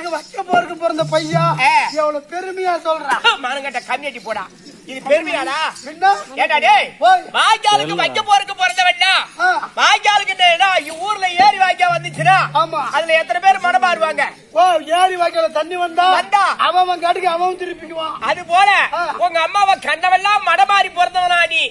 எனக்கு வைக்க போறதுக்கு பிறந்த பையா ஆ. எவ்வளவு பெருமையா சொல்றான் மனங்கட்ட கம்மியாட்டி போடா இது பெருமையாடா என்ன ஏடா டேய் ஓய். வாய்க்காலுக்கு வைக்க போறதுக்கு பிறந்தவன்டா ஆ. வாய்க்காலுக்கு என்னடா ஊர்ல ஏரி வாய்க்கா வந்துச்சுன்னா ஆமா. அதுல எத்தனை பேர் மனமாறுவாங்க ஓ ஏரி வாய்க்கால தண்ணி வந்தா வந்தா. அவன் அவன் காட்டுக்கு அவன் திருப்பிக்குவான் அது போல ஆ. உங்க அம்மாவை கண்டவெல்லாம் மடமாறி பிறந்தவனா நீ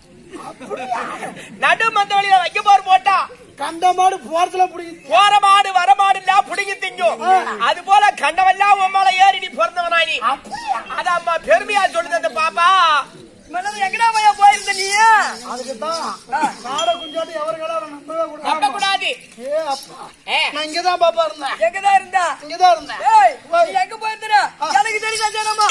நடு மந்த வழியில வைக்க போர் போட்டா கண்ட மாடு போறதுல பிடிக்குது போற மாடு வர மாடு இல்ல புடிங்கி திங்கும் ஆ. அது போல கண்டவெல்லாம் உம்மால ஏறி நீ பிறந்தவனா நீ அத அம்மா பெருமையா சொல்லுது அந்த பாப்பா மனம் எங்கடா பையா போயிருந்த நீ அதுக்கு தான் காடை குஞ்சாட்டு எவருங்களா நம்பவே நம்ப கூடாது கூடாது ஏ அப்பா ஏ, நான் இங்கதான் பாப்பா இருந்தேன் எங்கதான் இருந்தா இங்கதான் இருந்தேன் ஏய் ஓய். நீ எங்க போயிருந்தா எனக்கு தெரியுதா ஜனமா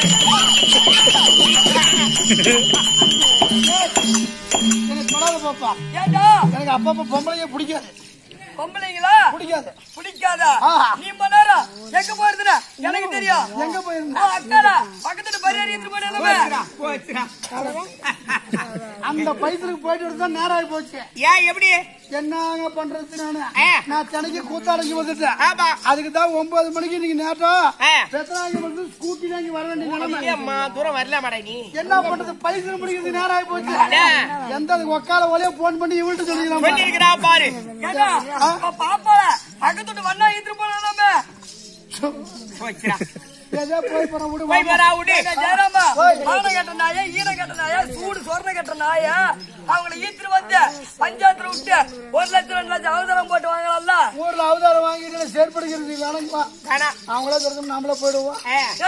எனக்கு தொடாத பாப்பா ஏண்டா எனக்கு அப்பப்ப பொம்பளைங்க பிடிக்காது பொம்பளைங்களா பிடிக்காது பிடிக்காதா ஆஹா. நீ பண்ணாரா எங்க போயிருந்தா எனக்கு தெரியும் எங்க போயிருந்தேன் உன் அக்காடா பக்கத்துல பரியாரி எடுத்துட்டு போயிடலாமே அந்த பைசலுக்கு போயிட்டு இருந்தா நேரம் ஆகி போச்சு ஏன் எப்படி என்னங்க பண்றது நானு ஆ. நான் சென்னைக்கு கூத்தாடைக்கு வந்துட்டேன் ஆமா அதுக்கு தான் ஒன்பது மணிக்கு நீங்க நேரம் ஆ. பெத்தனாங்க வந்து ஸ்கூட்டி தான் இங்க வர வேண்டிய நிலைமை அம்மா தூரம் வரலாமாடா நீ என்ன பண்றது பைசல் முடிக்கிறது நேரம் ஆகி போச்சு அண்ணா. எந்த அதுக்கு ஒக்கால ஒலைய போன் பண்ணி இவள்கிட்ட சொல்லிக்கலாம் சொல்லி இருக்கிறா பாரு பாப்பா பக்கத்து வண்ணா எடுத்துட்டு போலாமே போச்சுடா ஏதோ போய் போற விடு போய் வரா விடு ஜெயராமா ஓய். மான கட்ட நாய ஈர கட்ட நாய சூடு சொர்ண கட்ட நாய அவங்களை ஈத்துட்டு வந்து பஞ்சாயத்துல விட்டு ஒரு லட்சம் ரெண்டு லட்சம் அவசரம் போட்டு வாங்கலாம்ல ஊர்ல அவதாரம் வாங்கிட்டு செயற்படுகிறது வேணாங்கப்பா வேணாம் அவங்களே தெரிஞ்சு நம்மளே போயிடுவோம்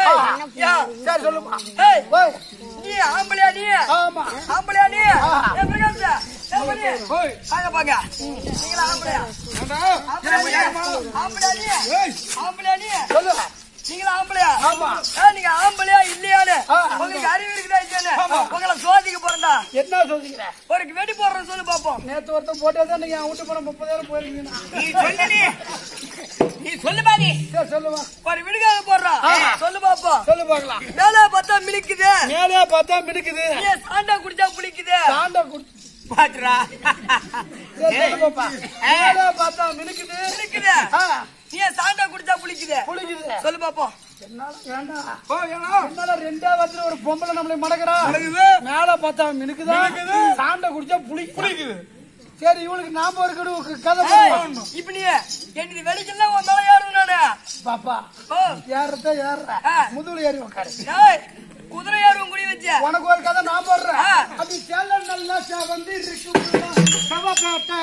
சரி சொல்லுப்பா ஏய், போய் நீ ஆம்பளையா நீ ஆமா ஆம்பளையா நீ ஆஹா. ஏய், பிரகாஷ், ஏய், மணி. போய் வாங்க பாங்க நீங்களா ஆம்பளையா ஆம்பளையா நீ? ஆம்பளையா நீ ஆம்பளையா நீ சொல்லு நீங்களா ஆம்பளையா ஆமா. ஏய், நீங்க ஆம்பளையா இல்லையான்னு ஆ. உங்களுக்கு அறிவு இருக்குதா இல்லையான்னு உங்களை சோதிக்க போறேன்டா என்ன சொல்லிக்கிற ஒரு வெடி போடுறேன் சொல்லு பாப்போம் நேத்து ஒருத்தன் போட்டே தான் நீங்க அவன் வீட்டு போன முப்பதாயிரம் போயிருக்கீங்கன்னா நீ சொல்லு நீ நீ சொல்லு பாதி சரி சொல்லுவா ஒரு விடுகாத போடுறான் ஆ. சொல்லு பாப்போம் சொல்லு பாக்கலாம் மேல பார்த்தா மிளிக்குது மேலே பார்த்தா மினுக்குது ஏன் சாண்டா குடிச்சா புளிக்குது தாண்டா குடி பாத்துறா சரி, சொல்லு பாப்பா மேலே பார்த்தா மினுக்குது மிளிக்குது ஆ, நீ ஏன் சாண்டா குடிச்சா புளிக்குது புளிக்குது சொல்லு பாப்போம் என்னால வேண்டாம் என்னால ரெண்டா வருஷத்துல ஒரு பொம்பளை நம்மளை மடக்குறா மேல பார்த்தா மினுக்குதா சாண்டை குடிச்சா புளி புளிக்குது சரி இவளுக்கு நாம இருக்கணும் ஒரு கதை ஏய், போடணும். இப்ப நீ என்னது வெடிக்கல உன் மேல ஏறும் நானு பாப்பா ஓ, ஏறத ஏறுற ஆ. முதுகுல ஏறி உட்காரு ஏய், குதிரை ஏறும் குடி வச்ச உனக்கு ஒரு கதை நான் போடுறேன் ஆ. அது சேல நல்லா செவந்து இருக்கு செவக்காட்ட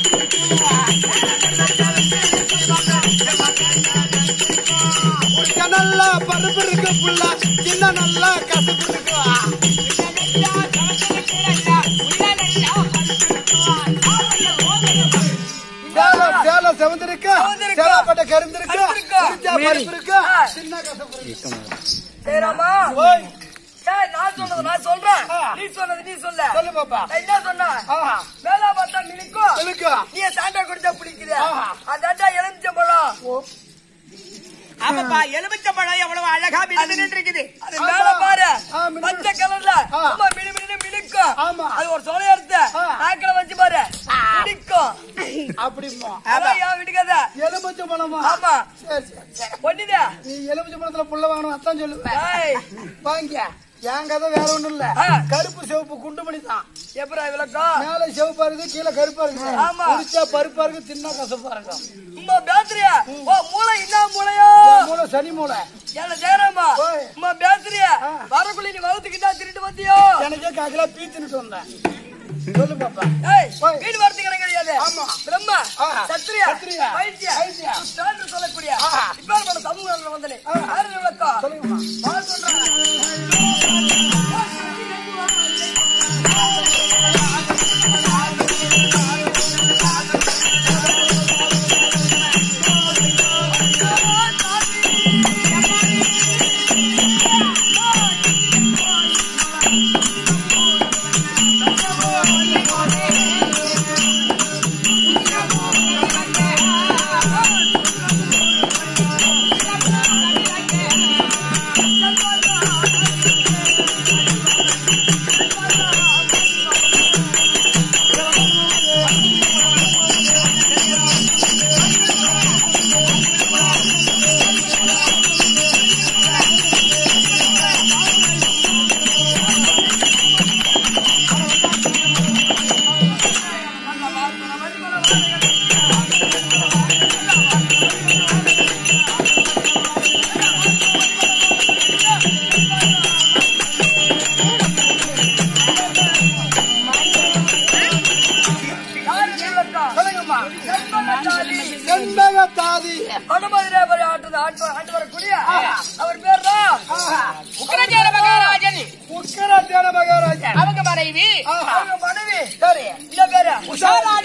நல்லா பருப்பு இருக்கு புள்ள சின்ன நல்லா கசப்பு இருக்கு சேல சேல செவந்திருக்கு செவந்திருக்கு. சேலப்பட்ட கருந்திருக்கு கருந்திருக்கு. குறிச்சா பருப்பு இருக்கு ஆ. சின்ன கசப்பு இருக்கு சரிம்மா ஓய் ஏய், நான் சொன்னது நான் சொல்றேன் ஆ. நீ சொன்னது நீ சொல்ல சொல்லு பாப்பா நான் என்ன சொன்ன ஆஹா மேல பார்த்தா மிளிக்கும் சொல்லுக்கா நீ சாண்டா குடிச்சா பிடிக்குது ஆஹா. அதாண்டா எலுமிச்சம்பழம் ஓ ஆமாப்பா எலுமிச்சம்பழம் எவ்வளவு அழகா மினுமினு இருக்குது அது ஆமா. மேல பாரு ஆ, மினு- பச்சை கலர்ல ஆ. சும்மா மினு மினு மினுக்கும் ஆமா. அது ஒரு சொலை எடுத்து ஆ. நாக்கில வச்சு பாரு மினுக்கும் அப்படிமா அதான் ஏன் விடுக்காத எலுமிச்சை பழமா ஆமா சரி சரி சரி ஒண்ணுதே நீ எலுமிச்சை பழத்துல புள்ள வாங்கணும் அதான் சொல்லுவேன் ஏய் வாங்க என் கதை வேற ஒண்ணும் இல்ல ஆ. கருப்பு சிவப்பு குண்டுமணி தான் எப்படா விளக்கம் மேல சிவப்பா இருக்கு கீழே கருப்பா இருக்கு ஆமா. குடிச்சா பருப்பா இருக்கு தின்னா கசப்பா இருக்கும் உமா பேசுறியா ஓ மூளை என்ன மூளையோ என் மூளை சனி மூளை ஏல ஜெயராமா ஓய். உமா பேசுறியா ஆ. வரக்குள்ள நீ வகுத்துக்கிட்டா திருட்டு வந்தியோ எனக்கே காக்கில பீத்துட்டு வந்தேன் சொல்லு பாப்பா ஏய் ஓய். வீடு வரது கிடையாது ஆமா. பிரம்மா ஆ. சத்திரியா சத்திரியா. வைத்தியா வைத்தியா. ஸ்டாண்டர் சொல்லக்கூடிய ஆ. இப்பேற்பட்ட சமூகம் வந்தனே ஆ. யாரு விளக்கம் சொல்லுங்கம்மா நான் சொல்றேன் Thank சொல்லத்தான் சொல்லுங்கம்மா செண்பகத்தாதி. செண்பகத்தாதி வடமதுரை ஆட்டு ஆட்டு ஆட்டு வரக்கூடிய அவர் பேர் தான் உக்கிரஜேர மகாராஜன் உக்கர தேன மகாராஜா அவங்க மனைவி அவங்க மனைவி சரி இந்த பேரு உஷாராணி